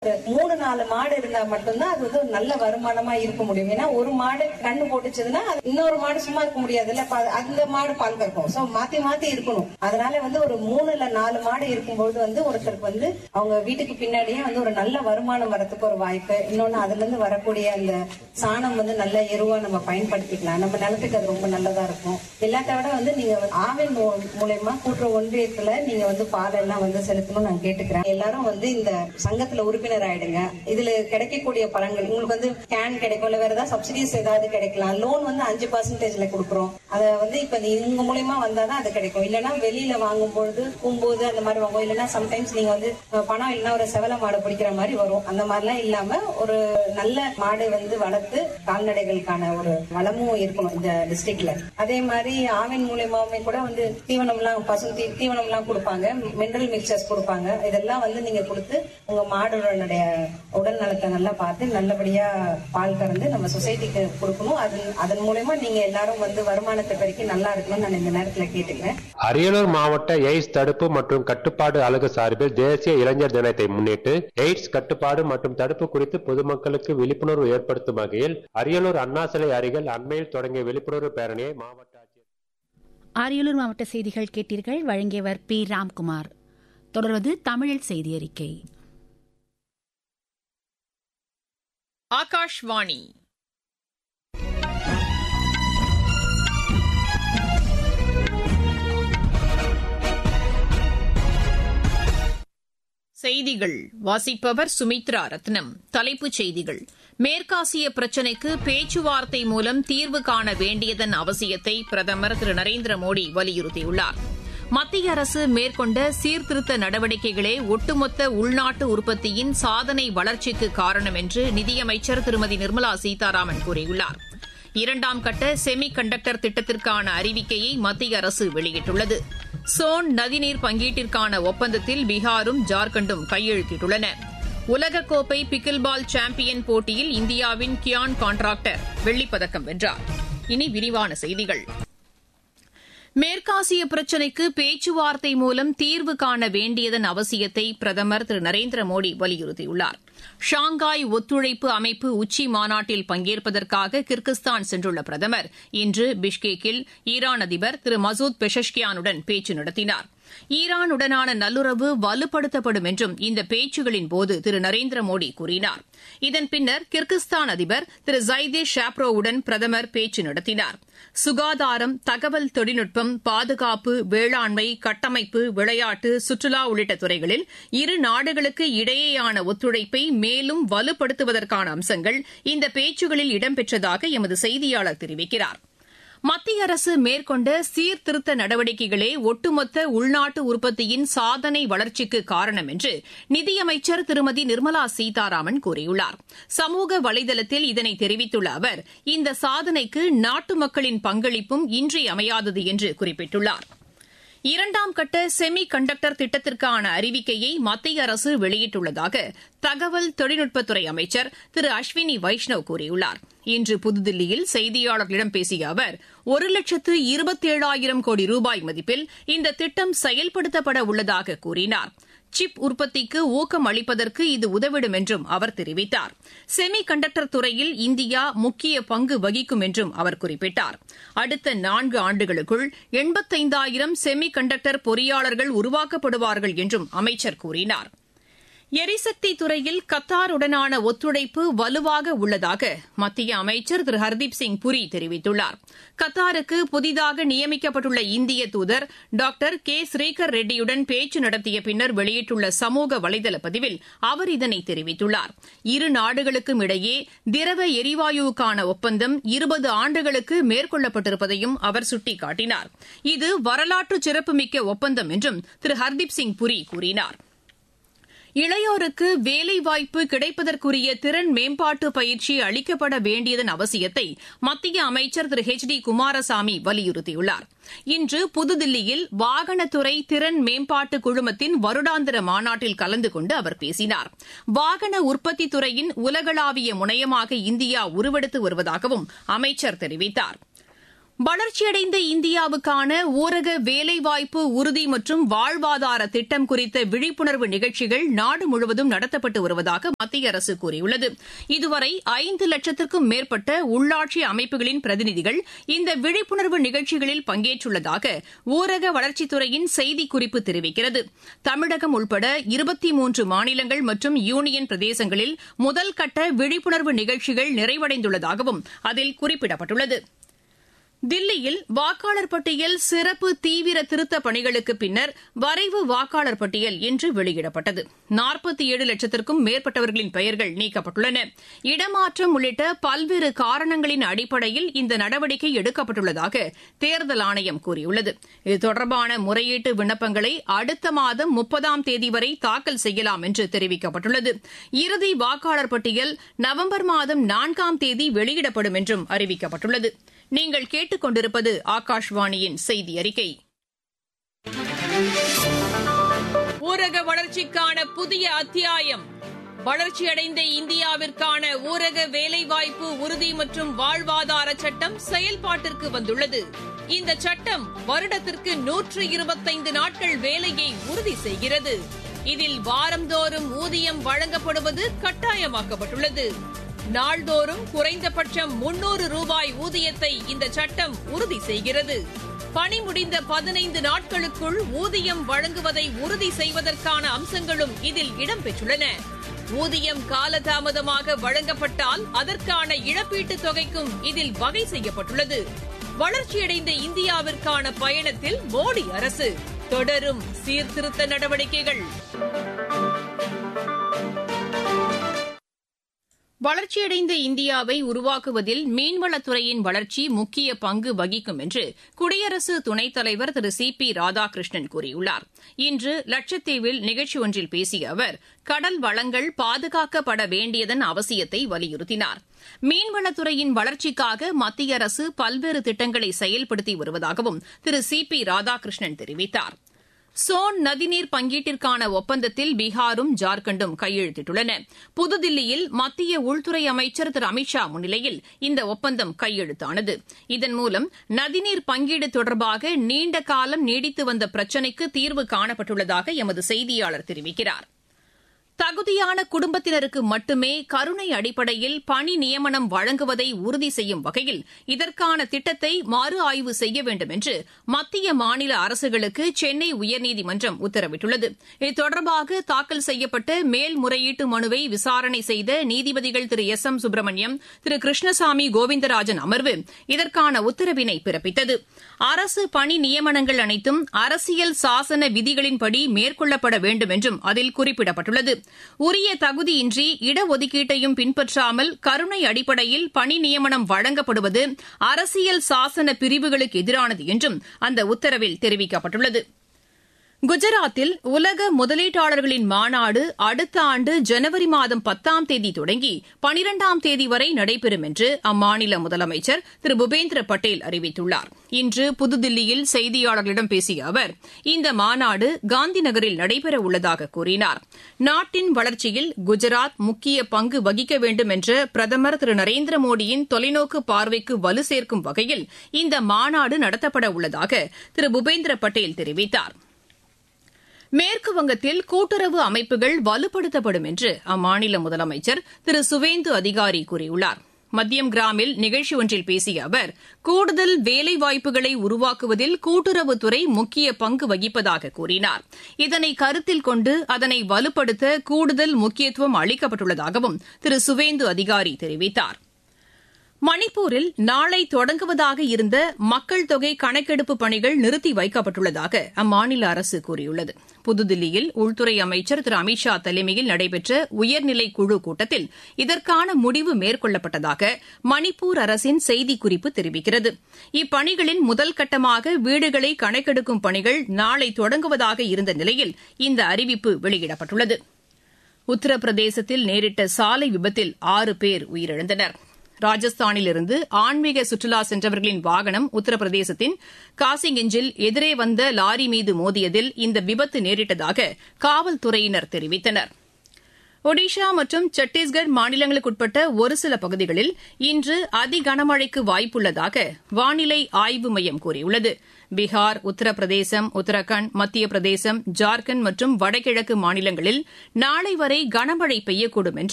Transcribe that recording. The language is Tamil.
மூணு நாலு மாடு இருந்தா மட்டும்தான் அது வந்து ஒரு நல்ல வருமானமா இருக்க முடியும் ஏன்னா ஒரு மாடு கண்ணு போட்டுச்சுன்னா அது இன்னொரு மாடு சும்மா இருக்க முடியாதுல்ல அப்ப அது- அந்த மாடு பால் கறக்கும் சோ மாத்தி மாத்தி இருக்கணும் அதனால வந்து ஒரு மூணு இல்ல நாலு மாடு இருக்கும்போது வந்து ஒருத்தருக்கு வந்து அவங்க வீட்டுக்கு பின்னாடியே வந்து ஒரு நல்ல வருமானம் வரதுக்கு ஒரு வாய்ப்பு இன்னொன்னு அதுல இருந்து வரக்கூடிய அந்த சாணம் வந்து நல்ல எருவா நம்ம பயன்படுத்திக்கலாம் நம்ம நிலத்துக்கு அது ரொம்ப நல்லதா இருக்கும் எல்லாத்த விட வந்து நீங்க ஆவின் மூ- மூலயமா கூட்டுறவு ஒன்றியத்துல நீங்க வந்து பால் எல்லாம் வந்து செலுத்தணும்னு நான் கேட்டுக்கிறேன் எல்லாரும் வந்து இந்த சங்கத்துல உறுப்பினர் ஆயிடுங்க இதுல கிடைக்கக்கூடிய பலன்கள் உங்களுக்கு வந்து கேன் கிடைக்கும் இல்ல வேற ஏதாவது சப்சிடிஸ் ஏதாவது கிடைக்கலாம் லோன் வந்து அஞ்சு பர்சன்டேஜ்ல கொடுக்குறோம் அத வந்து இப்ப நீ- உங்க மூலியமா வந்தாதான் அது கிடைக்கும் இல்லைன்னா வெளியில வாங்கும் பொழுது கும்போது அந்த மாதிரி வாங்குவோம் இல்லைன்னா சம்டைம்ஸ் நீங்க வந்து அஹ், பணம் இல்லைன்னா ஒரு செவல மாடு பிடிக்கிற மாதிரி வரும் அந்த மாதிரிலாம் இல்லாம ஒரு நல்ல மாடு வந்து வளர்த்து கால்நடைகளுக்கான ஒரு வளமும் இருக்கணும் இந்த டிஸ்ட்ரிக்ட்ல அதே மாதிரி ஆவின் மூலியமாவே கூட வந்து தீவனம்லாம் பசு தீ தீவனம்லாம் கொடுப்பாங்க மினரல் மிக்சர்ஸ் கொடுப்பாங்க இதெல்லாம் வந்து நீங்க கொடுத்து உங்க மாடுடைய உடல் நலத்தை நல்லா பார்த்து நல்லபடியா பால் கறந்து நம்ம சொசைட்டிக்கு கொடுக்கணும் அது அதன் மூலயமா நீங்க எல்லாரும் வந்து வருமானத்தை பெருக்கி நல்லா இருக்கணும்னு நான் இந்த நேரத்துல கேட்டுக்கிறேன் அரியலூர் மாவட்ட எய்ட்ஸ் தடுப்பு மற்றும் கட்டுப்பாடு அலகு சார்பில் தேசிய இளைஞர் தினத்தை முன்னிட்டு எய்ட்ஸ் கட்டுப்பாடு மற்றும் தடுப்பு குறித்து பொதுமக்களுக்கு விழிப்புணர்வு ஏற்படுத்தும் வகையில் அரியலூர் அண்ணா சிலை அருகில் அண்மையில் தொடங்கிய விழிப்புணர்வு பேரணியை மாவட்ட ஆட்சியர் அரியலூர் மாவட்ட செய்திகள் கேட்டீர்கள் வழங்கியவர் பி ராம்குமார் தொடர்வது தமிழில் செய்தி அறிக்கை ஆகாஷ்வாணி செய்திகள் வாசிப்பவர் சுமித்ரா ரத்னம் தலைப்புச் செய்திகள் மேற்காசிய பிரச்சினைக்கு பேச்சுவார்த்தை மூலம் தீர்வு காண வேண்டியதன் அவசியத்தை பிரதமர் திரு நரேந்திர மோடி வலியுறுத்தியுள்ளார் மத்திய அரசு மேற்கொண்ட சீர்திருத்த நடவடிக்கைகளே ஒட்டுமொத்த உள்நாட்டு உற்பத்தியின் சாதனை வளர்ச்சிக்கு காரணம் என்று நிதியமைச்சர் திருமதி நிர்மலா சீதாராமன் கூறியுள்ளார் இரண்டாம் கட்ட செமி கண்டக்டர் திட்டத்திற்கான அறிவிக்கையை மத்திய அரசு வெளியிட்டுள்ளது சோன் நதிநீர் பங்கீட்டிற்கான ஒப்பந்தத்தில் பீகாரும் ஜார்க்கண்டும் கையெழுத்திட்டுள்ளன உலகக்கோப்பை பிக்கில்பால் சாம்பியன் போட்டியில் இந்தியாவின் கியான் கான்ட்ராக்டர் வெள்ளிப்பதக்கம் வென்றார் இனி விரிவான செய்திகள் மேற்காசிய பிரச்சினைக்கு பேச்சுவார்த்தை மூலம் தீர்வு காண வேண்டியதன் அவசியத்தை பிரதமர் திரு நரேந்திர மோடி வலியுறுத்தியுள்ளார் ஷாங்காய் ஒத்துழைப்பு அமைப்பு உச்சி மாநாட்டில் பங்கேற்பதற்காக கிர்கிஸ்தான் சென்றுள்ள பிரதமர் இன்று பிஷ்கேக்கில் ஈரான் அதிபர் திரு மசூத் பெஷஷ்கியானுடன் பேச்சு நடத்தினார் ஈரானுடனான நல்லுறவு வலுப்படுத்தப்படும் என்றும் இந்த பேச்சுகளின் போது திரு நரேந்திர மோடி கூறினார் இதன் பின்னர் கிர்கிஸ்தான் அதிபர் திரு ஜைதே ஷாப்ரோவுடன் பிரதமர் பேச்சு நடத்தினார் சுகாதாரம் தகவல் தொழில்நுட்பம் பாதுகாப்பு வேளாண்மை கட்டமைப்பு விளையாட்டு சுற்றுலா உள்ளிட்ட துறைகளில் இரு நாடுகளுக்கு இடையேயான ஒத்துழைப்பை மேலும் வலுப்படுத்துவதற்கான அம்சங்கள் இந்த பேச்சுகளில் இடம்பெற்றதாக எமது செய்தியாளர் தெரிவிக்கிறார் மத்திய அரசு மேற்கொண்ட சீர்திருத்த நடவடிக்கைகளே ஒட்டுமொத்த உள்நாட்டு உற்பத்தியின் சாதனை வளர்ச்சிக்கு காரணம் என்று நிதியமைச்சர் திருமதி நிர்மலா சீதாராமன் கூறியுள்ளார் சமூக வலைதளத்தில் இதனை தெரிவித்துள்ள அவர் இந்த சாதனைக்கு நாட்டு மக்களின் பங்களிப்பும் இன்றியமையாதது என்று குறிப்பிட்டுள்ளார் இரண்டாம் கட்ட செமி கண்டக்டர் திட்டத்திற்கான அறிவிக்கையை மத்திய அரசு வெளியிட்டுள்ளதாக தகவல் தொழில்நுட்பத்துறை அமைச்சர் திரு அஸ்வினி வைஷ்ணவ் கூறியுள்ளார் இன்று புதுதில்லியில் செய்தியாளர்களிடம் பேசிய அவர் ஒரு லட்சத்து இருபத்தேழாயிரம் கோடி ரூபாய் மதிப்பில் இந்த திட்டம் செயல்படுத்தப்பட உள்ளதாக கூறினார் சிப் உற்பத்திக்கு ஊக்கம் அளிப்பதற்கு இது உதவிடும் என்றும் அவர் தெரிவித்தார் செமி கண்டக்டர் துறையில் இந்தியா முக்கிய பங்கு வகிக்கும் என்றும் அவர் குறிப்பிட்டார் அடுத்த நான்கு ஆண்டுகளுக்குள் எண்பத்தைந்தாயிரம் செமி கண்டக்டர் பொறியாளர்கள் உருவாக்கப்படுவார்கள் என்றும் அமைச்சர் கூறினார் எரிசக்தி துறையில் கத்தாருடனான ஒத்துழைப்பு வலுவாக உள்ளதாக மத்திய அமைச்சர் திரு ஹர்தீப் சிங் புரி தெரிவித்துள்ளார் கத்தாருக்கு புதிதாக நியமிக்கப்பட்டுள்ள இந்திய தூதர் டாக்டர் கே ஸ்ரீகர் ரெட்டியுடன் பேச்சு நடத்திய பின்னர் வெளியிட்டுள்ள சமூக வலைதள பதிவில் அவர் இதனை தெரிவித்துள்ளார் இரு நாடுகளுக்கும் இடையே திரவ எரிவாயுவுக்கான ஒப்பந்தம் இருபது ஆண்டுகளுக்கு மேற்கொள்ளப்பட்டிருப்பதையும் அவர் சுட்டிக்காட்டினார் இது வரலாற்று சிறப்புமிக்க ஒப்பந்தம் என்றும் திரு ஹர்தீப் சிங் புரி கூறினார் இளையோருக்கு வேலைவாய்ப்பு கிடைப்பதற்குரிய திறன் மேம்பாட்டு பயிற்சி அளிக்கப்பட வேண்டியதன் அவசியத்தை மத்திய அமைச்சர் திரு ஹெச் டி குமாரசாமி வலியுறுத்தியுள்ளார் இன்று புதுதில்லியில் வாகனத்துறை திறன் மேம்பாட்டு குழுமத்தின் வருடாந்திர மாநாட்டில் கலந்து கொண்டு அவர் பேசினார் வாகன உற்பத்தி துறையின் உலகளாவிய முனையமாக இந்தியா உருவெடுத்து வருவதாகவும் அமைச்சர் தெரிவித்தார் வளர்ச்சியடைந்த இந்தியாவுக்கான ஊரக வேலைவாய்ப்பு உறுதி மற்றும் வாழ்வாதார திட்டம் குறித்த விழிப்புணர்வு நிகழ்ச்சிகள் நாடு முழுவதும் நடத்தப்பட்டு வருவதாக மத்திய அரசு கூறியுள்ளது இதுவரை ஐந்து லட்சத்திற்கும் மேற்பட்ட உள்ளாட்சி அமைப்புகளின் பிரதிநிதிகள் இந்த விழிப்புணர்வு நிகழ்ச்சிகளில் பங்கேற்றுள்ளதாக ஊரக வளர்ச்சித்துறையின் செய்திக்குறிப்பு தெரிவிக்கிறது தமிழகம் உட்பட இருபத்தி மூன்று மாநிலங்கள் மற்றும் யூனியன் பிரதேசங்களில் முதல் கட்ட விழிப்புணர்வு நிகழ்ச்சிகள் நிறைவடைந்துள்ளதாகவும் அதில் குறிப்பிடப்பட்டுள்ளது தில்லியில் வாக்காளர் பட்டியல் சிறப்பு தீவிர திருத்தப் பணிகளுக்கு பின்னர் வரைவு வாக்காளர் பட்டியல் இன்று வெளியிடப்பட்டது நாற்பத்தி ஏழு லட்சத்திற்கும் மேற்பட்டவர்களின் பெயர்கள் நீக்கப்பட்டுள்ளன இடமாற்றம் உள்ளிட்ட பல்வேறு காரணங்களின் அடிப்படையில் இந்த நடவடிக்கை எடுக்கப்பட்டுள்ளதாக தேர்தல் ஆணையம் கூறியுள்ளது இது தொடர்பான முறையீட்டு விண்ணப்பங்களை அடுத்த மாதம் முப்பதாம் தேதி வரை தாக்கல் செய்யலாம் என்று தெரிவிக்கப்பட்டுள்ளது இறுதி வாக்காளர் பட்டியல் நவம்பர் மாதம் நான்காம் தேதி வெளியிடப்படும் என்றும் அறிவிக்கப்பட்டுள்ளது நீங்கள் கேட்டுக்கொண்டிருப்பது ஆகாஷ்வாணியின் செய்தி அறிக்கை ஊரக வளர்ச்சிக்கான புதிய அத்தியாயம் வளர்ச்சியடைந்த இந்தியாவிற்கான ஊரக வேலைவாய்ப்பு உறுதி மற்றும் வாழ்வாதார சட்டம் செயல்பாட்டிற்கு வந்துள்ளது இந்த சட்டம் வருடத்திற்கு நூற்று இருபத்தைந்து நாட்கள் வேலையை உறுதி செய்கிறது இதில் வாரந்தோறும் ஊதியம் வழங்கப்படுவது கட்டாயமாக்கப்பட்டுள்ளது நாள்தோறும் குறைந்தபட்சம் முன்னூறு ரூபாய் ஊதியத்தை இந்த சட்டம் உறுதி செய்கிறது பணி முடிந்த பதினைந்து நாட்களுக்குள் ஊதியம் வழங்குவதை உறுதி செய்வதற்கான அம்சங்களும் இதில் இடம்பெற்றுள்ளன ஊதியம் காலதாமதமாக வழங்கப்பட்டால் அதற்கான இழப்பீட்டுத் தொகைக்கும் இதில் வகை செய்யப்பட்டுள்ளது வளர்ச்சியடைந்த இந்தியாவிற்கான பயணத்தில் மோடி அரசு தொடரும் சீர்திருத்த நடவடிக்கைகள் வளர்ச்சியடைந்த இந்தியாவை உருவாக்குவதில் மீன்வளத்துறையின் வளர்ச்சி முக்கிய பங்கு வகிக்கும் என்று குடியரசு துணைத் தலைவர் திரு சி பி ராதாகிருஷ்ணன் கூறியுள்ளார் இன்று லட்சத்தீவில் நிகழ்ச்சி ஒன்றில் பேசிய அவர் கடல் வளங்கள் பாதுகாக்கப்பட வேண்டியதன் அவசியத்தை வலியுறுத்தினார் மீன்வளத்துறையின் வளர்ச்சிக்காக மத்திய அரசு பல்வேறு திட்டங்களை செயல்படுத்தி வருவதாகவும் திரு சி பி ராதாகிருஷ்ணன் தெரிவித்தார் சோன் நதிநீர் பங்கீட்டிற்கான ஒப்பந்தத்தில் பீகாரும் ஜார்க்கண்டும் கையெழுத்திட்டுள்ளன புதுதில்லியில் மத்திய உள்துறை அமைச்சர் திரு அமித்ஷா முன்னிலையில் இந்த ஒப்பந்தம் கையெழுத்தானது இதன் மூலம் நதிநீர் பங்கீடு தொடர்பாக நீண்ட காலம் நீடித்து வந்த பிரச்சினைக்கு தீர்வு காணப்பட்டுள்ளதாக எமது செய்தியாளர் தெரிவிக்கிறார் தகுதியான குடும்பத்தினருக்கு மட்டுமே கருணை அடிப்படையில் பணி நியமனம் வழங்குவதை உறுதி செய்யும் வகையில் இதற்கான திட்டத்தை மறு ஆய்வு செய்ய வேண்டும் என்று மத்திய மாநில அரசுகளுக்கு சென்னை உயர்நீதிமன்றம் உத்தரவிட்டுள்ளது இது தொடர்பாக தாக்கல் செய்யப்பட்ட மேல்முறையீட்டு மனுவை விசாரணை செய்த நீதிபதிகள் திரு எஸ் எம் சுப்பிரமணியம் திரு கிருஷ்ணசாமி கோவிந்தராஜன் அமர்வு இதற்கான உத்தரவினை பிறப்பித்தது அரசு பணி நியமனங்கள் அனைத்தும் அரசியல் சாசன விதிகளின்படி மேற்கொள்ளப்பட வேண்டும் என்றும் அதில் குறிப்பிடப்பட்டுள்ளது உரிய தகுதியின்றி இடஒதுக்கீட்டையும் பின்பற்றாமல் கருணை அடிப்படையில் பணி நியமனம் வழங்கப்படுவது அரசியல் சாசன பிரிவுகளுக்கு எதிரானது என்றும் அந்த உத்தரவில் தெரிவிக்கப்பட்டுள்ளது குஜராத்தில் உலக முதலீட்டாளர்களின் மாநாடு அடுத்த ஆண்டு ஜனவரி மாதம் பத்தாம் தேதி தொடங்கி பனிரெண்டாம் தேதி வரை நடைபெறும் என்று அம்மாநில முதலமைச்சர் திரு பூபேந்திர பட்டேல் அறிவித்துள்ளார் இன்று புதுதில்லியில் செய்தியாளர்களிடம் பேசிய அவர் இந்த மாநாடு காந்தி நகரில் நடைபெற உள்ளதாக கூறினார் நாட்டின் வளர்ச்சியில் குஜராத் முக்கிய பங்கு வகிக்க வேண்டும் என்ற பிரதமர் திரு நரேந்திர மோடியின் தொலைநோக்கு பார்வைக்கு வலு சேர்க்கும் வகையில் இந்த மாநாடு நடத்தப்பட உள்ளதாக திரு பூபேந்திர பட்டேல் தெரிவித்தாா் மேற்குவங்கத்தில் கூட்டுறவு அமைப்புகள் வலுப்படுத்தப்படும் என்று அம்மாநில முதலமைச்சர் திரு சுவேந்து அதிகாரி கூறியுள்ளார் மத்தியம் கிராமில் நிகழ்ச்சி ஒன்றில் பேசிய அவர் கூடுதல் வேலைவாய்ப்புகளை உருவாக்குவதில் கூட்டுறவுத்துறை முக்கிய பங்கு வகிப்பதாக கூறினார் இதனை கருத்தில் கொண்டு அதனை வலுப்படுத்த கூடுதல் முக்கியத்துவம் அளிக்கப்பட்டுள்ளதாகவும் திரு சுவேந்து அதிகாரி தெரிவித்தார் மணிப்பூரில் நாளை தொடங்குவதாக இருந்த மக்கள் தொகை கணக்கெடுப்பு பணிகள் நிறுத்தி வைக்கப்பட்டுள்ளதாக அம்மாநில அரசு கூறியுள்ளது புதுதில்லியில் உள்துறை அமைச்சர் திரு அமித்ஷா தலைமையில் நடைபெற்ற உயர்நிலை குழு கூட்டத்தில் இதற்கான முடிவு மேற்கொள்ளப்பட்டதாக மணிப்பூர் அரசின் செய்திக்குறிப்பு தெரிவிக்கிறது இப்பணிகளின் முதல் கட்டமாக வீடுகளை கணக்கெடுக்கும் பணிகள் நாளை தொடங்குவதாக இருந்த நிலையில் இந்த அறிவிப்பு வெளியிடப்பட்டுள்ளது உத்தரப்பிரதேசத்தில் நேரிட்ட சாலை விபத்தில் ஆறு பேர் உயிரிழந்தனா் ராஜஸ்தானிலிருந்து ஆன்மீக சுற்றுலா சென்றவர்களின் வாகனம் உத்தரப்பிரதேசத்தின் காசிகெஞ்சில் எதிரே வந்த லாரி மீது மோதியதில் இந்த விபத்து நேரிட்டதாக காவல்துறையினர் தெரிவித்தனர் ஒடிஷா மற்றும் சத்தீஸ்கர் மாநிலங்களுக்குட்பட்ட ஒரு சில பகுதிகளில் இன்று அதி கனமழைக்கு வாய்ப்புள்ளதாக வானிலை ஆய்வு மையம் கூறியுள்ளது பீகார் உத்தரப்பிரதேசம் உத்தரகாண்ட் மத்திய பிரதேசம் ஜார்க்கண்ட் மற்றும் வடகிழக்கு மாநிலங்களில் நாளை வரை கனமழை பெய்யக்கூடும் என்று